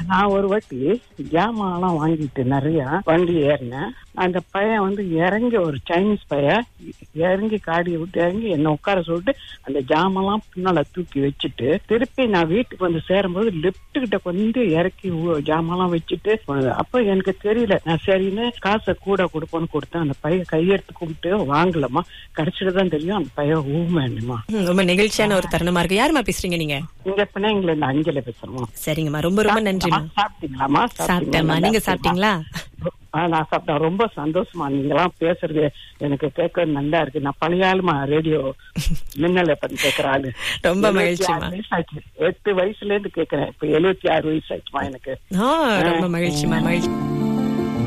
நான் ஒரு வாட்டி ஜாமான்லாம் வாங்கிட்டு நிறைய வண்டி ஏறினேன் அந்த பையன் வந்து இறங்கி ஒரு சைனீஸ் பையன் இறங்கி காடியை விட்டு இறங்கி என்ன உட்கார சொல்லிட்டு அந்த ஜாமான்லாம் பின்னால தூக்கி வச்சுட்டு திருப்பி நான் வீட்டுக்கு வந்து சேரும்போது லிப்ட் கிட்ட கொஞ்சம் இறக்கி ஊ- ஜாமான்லாம் வச்சுட்டு அப்ப எனக்கு தெரியல நான் சரின்னு காசை கூட கொடுப்போன்னு கொடுத்தேன் அந்த பையன் கையெடுத்து கும்பிட்டு வாங்கலமா கடைசியில தான் தெரியும் அந்த பையன் ஊமேனுமா ம், ரொம்ப நெகிழ்ச்சியான ஒரு தருணமா இருக்கு யாருமா பேசுறீங்க நீங்க இங்க பிள்ளைங்களை இந்த அஞ்சல பேசுறோமா சரிங்கம்மா ரொம்ப ரொம்ப நன்றிமா சாப்பிட்டீங்களாமா சாப்பிட்டேம்மா நீங்க சாப்பிட்டீங்களா ஆ, நான் சாப்பிட்டேன் ரொம்ப சந்தோஷமா நீங்களாம் பேசுறது எனக்கு கேட்க நல்லா இருக்கு நான் பழைய ஆளுமா ரேடியோ மின்னலை பத்தி கேட்கிற ஆளு ரொம்ப 76 மகிழ்ச்சிம்மா. வயசாச்சு எட்டு வயசுல இருந்து கேக்குறேன் இப்ப எழுபத்தி ஆறு வயசு ஆச்சுமா எனக்கு ஆ, ரொம்ப மகிழ்ச்சிமா மகிழ்ச்சி